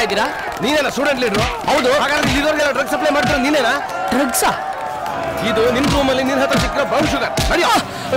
ಇದ್ದೀರಾ ನೀನೇನಾ ಸ್ಟೂಡೆಂಟ್ ಲೀಡ್ರು ಹೌದು. ಹಾಗಾದ್ರೆ ಇಲ್ಲಿದವ್ರಿಗೆಲ್ಲ ಡ್ರಗ್ ಸಪ್ಲೈ ಮಾಡ್ತಾರೆ ನೀನೇನಾ ಡ್ರಗ್ಸಾ ಇದು ನಿನ್ ರೂಮಲ್ಲಿ ನಿನ್ ಹತ್ರ ಸಿಕ್ಕಿರೋ ಬ್ರೌನ್ ಶುಗರ್ ನಡಿಯೋ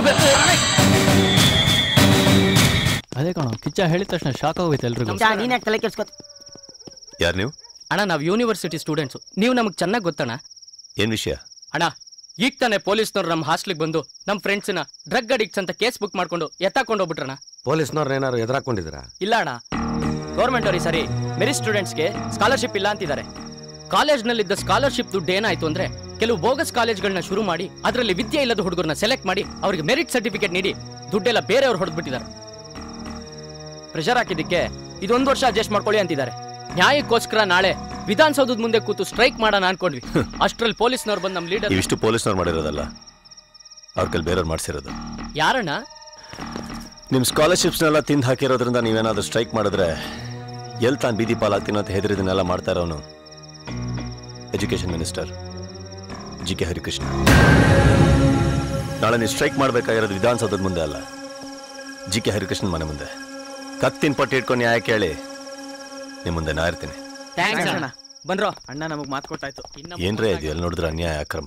ಅದೇ ಕಣೋ ಕಿಚ್ಚ ಹೇಳಿದ ತಕ್ಷಣ ಶಾಕ್ ಆಗೋಯ್ತು ಎಲ್ರಿಗೂ ಚಾ ನೀನ್ ಯಾಕೆ ತಲೆ ಕೆಡ್ಸ್ಕೊತ ಯಾರು ನೀವು ಅಣ್ಣ ನಾವು ಯೂನಿವರ್ಸಿಟಿ ಸ್ಟೂಡೆಂಟ್ಸು ನೀವು ನಮಗೆ ಚೆನ್ನಾಗಿ ಗೊತ್ತಣ್ಣ ಏನ್ ವಿಷಯ ಅಣ್ಣ ಈಗ ತಾನೇ ಪೊಲೀಸ್ನವ್ರು ನಮ್ಮ ಹಾಸ್ಟ್ಲಿಗೆ ಬಂದು ನಮ್ಮ ಫ್ರೆಂಡ್ಸ್ನ ಡ್ರಗ್ ಅಡಿಕ್ಟ್ಸ್ ಅಂತ ಕೇಸ್ ಬುಕ್ ಮಾಡ್ಕೊಂಡು ಎತ್ತಾಕೊಂಡು ಹೋಗ್ಬಿಟ್ರಣ್ಣ ಪೊಲೀಸ್ನವ್ರ ಏನಾರು ಎದುರಾಕೊಂಡಿದ್ದೀರಾ ಇಲ್ಲ ಅಣ್ಣ ಗೌರ್ಮೆಂಟ್ ಅವ್ರಿಗೆ ಸರಿ ಮೆರಿಟ್ ಸ್ಟೂಡೆಂಟ್ಸ್ಗೆ ಸ್ಕಾಲರ್ಶಿಪ್ ಇಲ್ಲ ಅಂತಿದ್ದಾರೆ ಕಾಲೇಜ್ನಲ್ಲಿದ್ದ ಸ್ಕಾಲರ್ಶಿಪ್ ದುಡ್ಡು ಏನಾಯ್ತು ಅಂದ್ರೆ ಕೆಲವು ಬೋಗಸ್ ಕಾಲೇಜ್ಗಳನ್ನ ಶುರು ಮಾಡಿ ಅದರಲ್ಲಿ ವಿದ್ಯೆ ಇಲ್ಲದ ಹುಡುಗರನ್ನ ಸೆಲೆಕ್ಟ್ ಮಾಡಿ ಅವರಿಗೆ ಮೆರಿಟ್ ಸರ್ಟಿಫಿಕೇಟ್ ನೀಡಿ ದುಡ್ಡೆಲ್ಲ ಬೇರೆಯವ್ರು ಹೊಡೆದ್ಬಿಟ್ಟಿದ್ದಾರೆ ಪ್ರೆಷರ್ ಹಾಕಿದ್ದಕ್ಕೆ ಇದೊಂದು ವರ್ಷ ಅಡ್ಜಸ್ಟ್ ಮಾಡ್ಕೊಳ್ಳಿ ಅಂತಿದ್ದಾರೆ ನ್ಯಾಯಕ್ಕೋಸ್ಕರ ನಾಳೆ ವಿಧಾನಸೌಧದ ಮುಂದೆ ಕೂತು ಸ್ಟ್ರೈಕ್ ಮಾಡೋಣ ಅನ್ಕೊಂಡ್ವಿ ಅಷ್ಟ್ರಲ್ಲಿ ಪೊಲೀಸ್ನವ್ರು ಬಂದು ನಮ್ಮ ಲೀಡರ್ ಇವಿಷ್ಟು ಪೊಲೀಸ್ನವ್ರು ಮಾಡಿರೋದಲ್ಲ ಅವ್ರ ಕೈಲಿ ಬೇರೆಯವ್ರು ಮಾಡಿಸಿರೋದು ಯಾರಣ್ಣ ನಿಮ್ಮ ಸ್ಕಾಲರ್ಶಿಪ್ಸ್ನೆಲ್ಲ ತಿಂದು ಹಾಕಿರೋದ್ರಿಂದ ನೀವೇನಾದ್ರೂ ಸ್ಟ್ರೈಕ್ ಮಾಡಿದ್ರೆ ಎಲ್ಲಿ ತಾನು ಬೀದಿ ಪಾಲಾಗ್ತೀನೋ ಅಂತ ಹೆದರಿದನ್ನೆಲ್ಲ ಮಾಡ್ತಾ ಇರೋನು education minister G K Harikrishna ನಾಳೆ ನೀವು ಸ್ಟ್ರೈಕ್ ಮಾಡಬೇಕಾಗಿರೋದು ವಿಧಾನಸೌಧದ ಮುಂದೆ ಅಲ್ಲ ಜಿ ಕೆ ಹರಿಕೃಷ್ಣನ್ ಮನೆ ಮುಂದೆ ಕತ್ತಿನ ಪಟ್ಟಿ ಇಟ್ಕೊಂಡು ನ್ಯಾಯ ಕೇಳಿ ನಿಮ್ಮ ಮುಂದೆ ನಾ ಇರ್ತೀನಿ ಥ್ಯಾಂಕ್ಸ್ ಅಣ್ಣ ಬನ್ರೋ ಅಣ್ಣ ನಮಗ್ ಮಾತು ಕೊಟ್ಟಾಯ್ತು ಏನ್ರೇ ಇದು ಎಲ್ಲಿ ನೋಡಿದ್ರೆ ಅನ್ಯಾಯ ಅಕ್ರಮ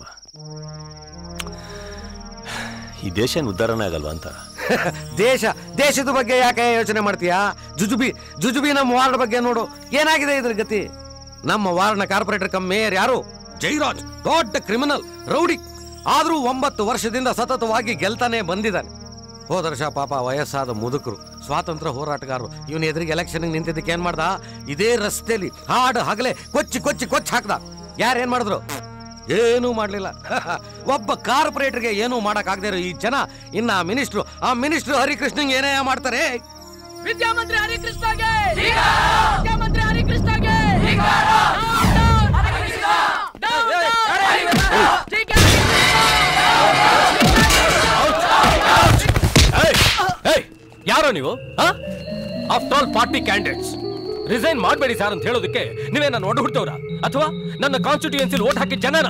ಈ ದೇಶ ಏನ್ ಉದ್ಧಾರನೇ ಆಗಲ್ವಾ ಅಂತ ದೇಶ ದೇಶದ ಬಗ್ಗೆ ಯಾಕೆ ಯೋಚನೆ ಮಾಡ್ತೀಯಾ ಜುಜುಬಿ ಜುಜುಬಿ ನಮ್ಮ ವಾರ್ಡ್ ಬಗ್ಗೆ ನೋಡು ಏನಾಗಿದೆ ಇದ್ರ ಗತಿ ನಮ್ಮ ವಾರ್ಡ್ನ ಕಾರ್ಪೊರೇಟರ್ ಕಮ್ ಮೇಯರ್ ಯಾರು ಜೈರಾಜ್ ದೊಡ್ಡ ಕ್ರಿಮಿನಲ್ ರೌಡಿ ಆದ್ರೂ ಒಂಬತ್ತು ವರ್ಷದಿಂದ ಸತತವಾಗಿ ಗೆಲ್ತಾನೆ ಬಂದಿದ್ದಾನೆ ಹೋದ ವರ್ಷ ಪಾಪ ವಯಸ್ಸಾದ ಮುದುಕರು ಸ್ವಾತಂತ್ರ್ಯ ಹೋರಾಟಗಾರರು ಇವನ ಎದುರಿಗೆ ಎಲೆಕ್ಷನ್ ನಿಂತಿದ್ದಕ್ಕೆ ಏನ್ ಮಾಡ್ದ ಇದೇ ರಸ್ತೆಯಲ್ಲಿ ಹಾಡು ಹಗಲೆ ಕೊಚ್ಚಿ ಕೊಚ್ಚಿ ಕೊಚ್ಚಿ ಹಾಕ್ದ ಯಾರೇನ್ ಮಾಡಿದ್ರು ಏನೂ ಮಾಡ್ಲಿಲ್ಲ ಒಬ್ಬ ಕಾರ್ಪೊರೇಟರ್ಗೆ ಏನೂ ಮಾಡಕ್ಕಾಗದೇ ಇರೋ ಈ ಜನ ಇನ್ನ ಆ ಮಿನಿಸ್ಟ್ರು ಆ ಮಿನಿಸ್ಟ್ರು ಹರಿಕೃಷ್ಣಂಗೆ ಏನೇ ಮಾಡ್ತಾರೆ ವಿದ್ಯಾಮಂತ್ರಿ ಹರಿಕೃಷ್ಣಗೆ ವಿದ್ಯಾಮಂತ್ರಿ ಹರಿಕೃಷ್ಣಗೆ ಯಾರೋ ನೀವು after all party candidates resign ಮಾಡಬೇಡಿ ಸರ್ ಅಂತ ಹೇಳೋದಕ್ಕೆ ನೀವೇ ನನ್ನ ಒಡ ಹುಡ್ತವ್ರ ಅಥವಾ ನನ್ನ ಕಾನ್ಸ್ಟಿಟ್ಯೂಯನ್ಸಿಲ್ ಓಟ್ ಹಾಕಿದ ಜನನ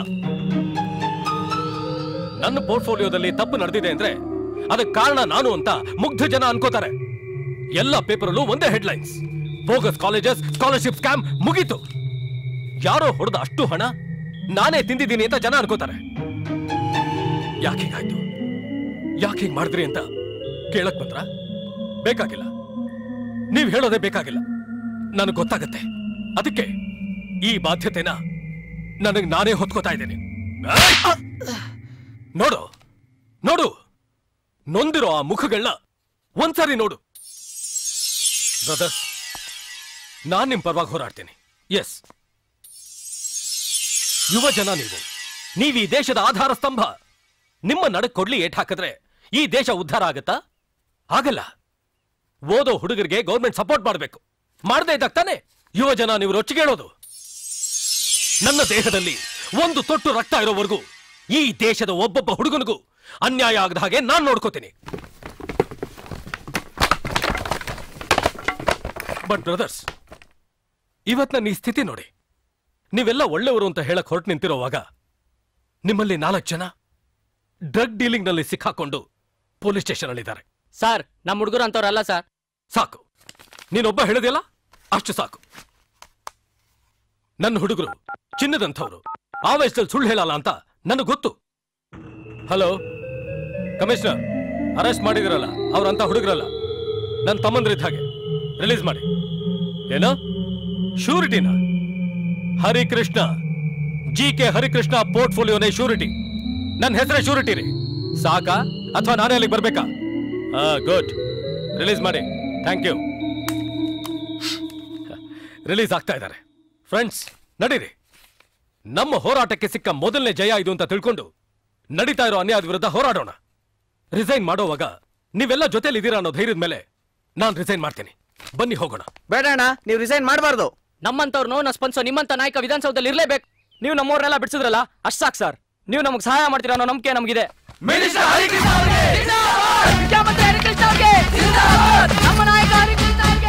ನನ್ನ ಪೋರ್ಟ್ಫೋಲಿಯೋದಲ್ಲಿ ತಪ್ಪು ನಡೆದಿದೆ ಅಂದ್ರೆ ಅದಕ್ಕೆ ಕಾರಣ ನಾನು ಅಂತ ಮುಗ್ಧ ಜನ ಅನ್ಕೋತಾರೆ ಎಲ್ಲ ಪೇಪರಲ್ಲೂ ಒಂದೇ headlines bogus colleges scholarship scam ಮುಗೀತು ಯಾರೋ ಹೊಡೆದ ಅಷ್ಟು ಹಣ ನಾನೇ ತಿಂದಿದ್ದೀನಿ ಅಂತ ಜನ ಅನ್ಕೋತಾರೆ ಯಾಕೆ ಹೀಗಾಯ್ತು ಯಾಕೆ ಹೀಗ್ ಮಾಡಿದ್ರಿ ಅಂತ ಕೇಳಕ್ ಬಂದ್ರ ಬೇಕಾಗಿಲ್ಲ ನೀವ್ ಹೇಳೋದೇ ಬೇಕಾಗಿಲ್ಲ ನನಗೆ ಗೊತ್ತಾಗತ್ತೆ ಅದಕ್ಕೆ ಈ ಬಾಧ್ಯತೆನ ನನಗ್ ನಾನೇ ಹೊತ್ಕೋತಾ ಇದ್ದೇನೆ ನೋಡು ನೋಡು ನೊಂದಿರೋ ಆ ಮುಖಗಳನ್ನ ಒಂದ್ಸರಿ ನೋಡು ಬ್ರದರ್ಸ್ ನಾನ್ ನಿಮ್ ಪರವಾಗಿ ಹೋರಾಡ್ತೀನಿ ಎಸ್ ಯುವ ಜನ ನೀವು ನೀವು ಈ ದೇಶದ ಆಧಾರ ಸ್ತಂಭ ನಿಮ್ಮ ನಡಕ್ ಕೊಡ್ಲಿ ಏಟ್ ಹಾಕಿದ್ರೆ ಈ ದೇಶ ಉದ್ಧಾರ ಆಗತ್ತಾ ಆಗಲ್ಲ ಓದೋ ಹುಡುಗರಿಗೆ ಗೌರ್ಮೆಂಟ್ ಸಪೋರ್ಟ್ ಮಾಡಬೇಕು ಮಾಡದೇ ಇದ್ದಾಗ ತಾನೆ ಯುವ ಜನ ನೀವು ರೊಚ್ಚಿಗೆ ಹೇಳೋದು ನನ್ನ ದೇಹದಲ್ಲಿ ಒಂದು ತೊಟ್ಟು ರಕ್ತ ಇರೋವರೆಗೂ ಈ ದೇಶದ ಒಬ್ಬೊಬ್ಬ ಹುಡುಗನಿಗೂ ಅನ್ಯಾಯ ಆಗದ ಹಾಗೆ ನಾನ್ ನೋಡ್ಕೋತೀನಿ ಬಟ್ ಬ್ರದರ್ಸ್ ಇವತ್ ನನ್ನ ಈ ಸ್ಥಿತಿ ನೋಡಿ ನೀವೆಲ್ಲ ಒಳ್ಳೆಯವರು ಅಂತ ಹೇಳಕ್ ಹೊರಟು ನಿಂತಿರೋವಾಗ ನಿಮ್ಮಲ್ಲಿ ನಾಲ್ಕು ಜನ ಡ್ರಗ್ ಡೀಲಿಂಗ್ ನಲ್ಲಿ ಸಿಕ್ಕಾಕೊಂಡು ಪೊಲೀಸ್ ಸ್ಟೇಷನ್ ಅಲ್ಲಿದ್ದಾರೆ ಸರ್ ನಮ್ಮ ಹುಡುಗರು ಅಂತವ್ರಲ್ಲ ಸರ್ ಸಾಕು ನೀನೊಬ್ಬ ಹೇಳಿದೆಯಲ್ಲ ಅಷ್ಟು ಸಾಕು ನನ್ನ ಹುಡುಗರು ಚಿನ್ನದಂಥವ್ರು ಆವೇಶದಲ್ಲಿ ಸುಳ್ಳು ಹೇಳಲ್ಲ ಅಂತ ನನಗೆ ಗೊತ್ತು ಹಲೋ ಕಮಿಷನರ್ ಅರೆಸ್ಟ್ ಮಾಡಿದಿರಲ್ಲ ಅವ್ರಂತ ಹುಡುಗರಲ್ಲ ನನ್ನ ತಮ್ಮಂದ್ರಿದ್ದ ಹಾಗೆ ರಿಲೀಸ್ ಮಾಡಿ ಏನು ಶೂರಿಟಿನ ಹರಿಕೃಷ್ಣ ಜಿ ಕೆ ಹರಿಕೃಷ್ಣ ಪೋರ್ಟ್ಫೋಲಿಯೋನೇ ಶೂರಿಟಿ ನನ್ನ ಹೆಸರೇ ಶೂರಿಟಿ ರೀ ಸಾಕಾ ಅಥವಾ ನಾನೇ ಅಲ್ಲಿಗೆ ಬರ್ಬೇಕಾ ಹಾ ಗುಡ್ ರಿಲೀಸ್ ಮಾಡಿ ಥ್ಯಾಂಕ್ ಯು ರಿಲೀಸ್ ಆಗ್ತಾ ಇದ್ದಾರೆ ಫ್ರೆಂಡ್ಸ್ ನಡೀರಿ ನಮ್ಮ ಹೋರಾಟಕ್ಕೆ ಸಿಕ್ಕ ಮೊದಲನೇ ಜಯ ಇದು ಅಂತ ತಿಳ್ಕೊಂಡು ನಡೀತಾ ಇರೋ ಅನ್ಯಾಯದ ವಿರುದ್ಧ ಹೋರಾಡೋಣ ರಿಸೈನ್ ಮಾಡೋವಾಗ ನೀವೆಲ್ಲ ಜೊತೆಲಿ ಇದ್ದೀರಾ ಅನ್ನೋ ಧೈರ್ಯದ ಮೇಲೆ ನಾನು ರಿಸೈನ್ ಮಾಡ್ತೀನಿ ಬನ್ನಿ ಹೋಗೋಣ ಬೇಡ ಅಣ್ಣ ನೀವು ರಿಸೈನ್ ಮಾಡಬಾರ್ದು ನಮ್ಮಂತವ್ರು ನೋವನ್ನ ಸ್ಪಂದಿಸೋ ನಿಮ್ಮಂತ ನಾಯಕ ವಿಧಾನಸೌಧದಲ್ಲಿ ಇರ್ಲೇಬೇಕು ನೀವು ನಮ್ಮವ್ರನ್ನೆಲ್ಲ ಬಿಡಿಸಿದ್ರಲ್ಲ ಅಷ್ಟ್ ಸಾಕು ಸರ್ ನೀವು ನಮಗೆ ಸಹಾಯ ಮಾಡ್ತೀರಾ ಅನ್ನೋ ನಂಬಿಕೆ ನಮಗಿದೆ ವಿದ್ಯಾಮಂತ್ರಿ ಹರಿಕೃಷ್ಣ ಅವ್ರಿಗೆ ನಮ್ಮ ನಾಯಕ ಹರಿಕೃಷ್ಣ ಅವ್ರಿಗೆ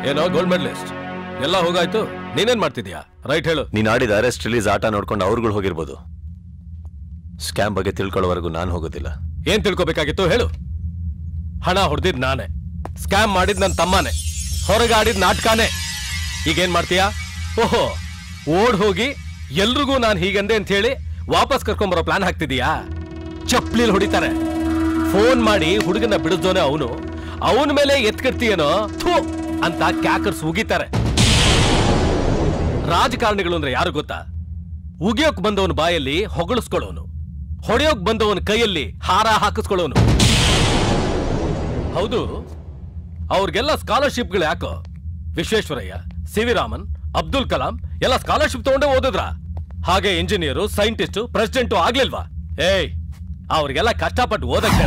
ಏನೋ ಗೋಲ್ಡ್ ಮೆಡಲಿಸ್ಟ್ ಎಲ್ಲ ಹೋಗಾಯ್ತು ನೀನೇನ್ ಮಾಡ್ತಿದ್ಯಾ ರೈಟ್ ಹೇಳು ನೀನ್ ಆಡಿದ ಅರೆಸ್ಟ್ ರಿಲೀಸ್ ಆಟ ನೋಡ್ಕೊಂಡು ಅವ್ರುಗಳು ಹೋಗಿರ್ಬೋದು ಸ್ಕ್ಯಾಮ್ ಬಗ್ಗೆ ತಿಳ್ಕೊಳ್ಳೋವರೆಗೂ ನಾನು ಹೋಗೋದಿಲ್ಲ ಏನ್ ತಿಳ್ಕೊಬೇಕಾಗಿತ್ತು ಹೇಳು ಹಣ ಹೊಡೆದಿದ್ ನಾನೇ ಸ್ಕ್ಯಾಮ್ ಮಾಡಿದ್ ನನ್ನ ತಮ್ಮನೇ ಹೊರಗೆ ಆಡಿದ್ ನಾಟಕನೇ ಈಗೇನ್ ಮಾಡ್ತೀಯಾ ಓಹೋ ಓಡ್ ಹೋಗಿ ಎಲ್ರಿಗೂ ನಾನು ಹೀಗಂದೆ ಅಂತ ಹೇಳಿ ವಾಪಸ್ ಕರ್ಕೊಂಬರೋ ಪ್ಲಾನ್ ಹಾಕ್ತಿದೀಯಾ ಚಪ್ಲಿಲ್ ಹೊಡಿತಾರೆ ಫೋನ್ ಮಾಡಿ ಹುಡುಗನ ಬಿಡಿಸೋನೆ ಅವನು ಅವನ ಮೇಲೆ ಎತ್ಕಡ್ತೀಯನೋ ಥೂ ಅಂತ ಕ್ಯಾಕರ್ಸ್ ಉಗಿತಾರೆ ರಾಜಕಾರಣಿಗಳು ಅಂದ್ರೆ ಯಾರು ಗೊತ್ತಾ ಉಗಿಯೋಕ್ ಬಂದವನ ಬಾಯಲ್ಲಿ ಹೊಗಳಿಸ್ಕೊಳ್ಳೋನು ಹೊಡೆಯೋಕ್ ಬಂದವನ ಕೈಯಲ್ಲಿ ಹಾರ ಹಾಕಿಸ್ಕೊಳ್ಳೋನು ಹೌದು ಅವ್ರಿಗೆಲ್ಲ ಸ್ಕಾಲರ್ಶಿಪ್ಗಳು ಯಾಕೋ ವಿಶ್ವೇಶ್ವರಯ್ಯ ಸಿ ವಿ ರಾಮನ್ ಅಬ್ದುಲ್ ಕಲಾಂ ಎಲ್ಲ ಸ್ಕಾಲರ್ಶಿಪ್ ತಗೊಂಡೇ ಓದಿದ್ರ ಹಾಗೆ ಇಂಜಿನಿಯರು ಸೈಂಟಿಸ್ಟು ಪ್ರೆಸಿಡೆಂಟು ಆಗ್ಲಿಲ್ವಾ ಏಯ್ ಅವ್ರಿಗೆಲ್ಲ ಕಷ್ಟಪಟ್ಟು ಓದಕ್ಕೆ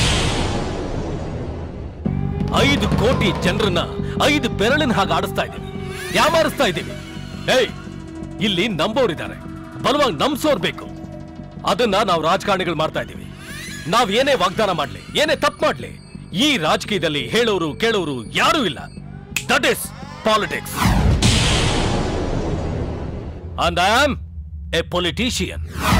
ಐದು ಕೋಟಿ ಜನರನ್ನ ಐದು ಬೆರಳಿನ ಹಾಗೆ ಆಡಿಸ್ತಾ ಇದ್ದೀವಿ ಯಾಮಾರಿಸ್ತಾ ಇದ್ದೀವಿ ಏಯ್ ಇಲ್ಲಿ ನಂಬೋರಿದ್ದಾರೆ ಬಲವಾಗಿ ನಂಬ್ಸೋರ್ ಬೇಕು ಅದನ್ನ ನಾವು ರಾಜಕಾರಣಿಗಳು ಮಾಡ್ತಾ ಇದ್ದೀವಿ ನಾವ್ ಏನೇ ವಾಗ್ದಾನ ಮಾಡ್ಲಿ ಏನೇ ತಪ್ಪು ಮಾಡ್ಲಿ ಈ ರಾಜಕೀಯದಲ್ಲಿ ಹೇಳೋರು ಕೇಳೋರು ಯಾರೂ ಇಲ್ಲ that is politics and I am a politician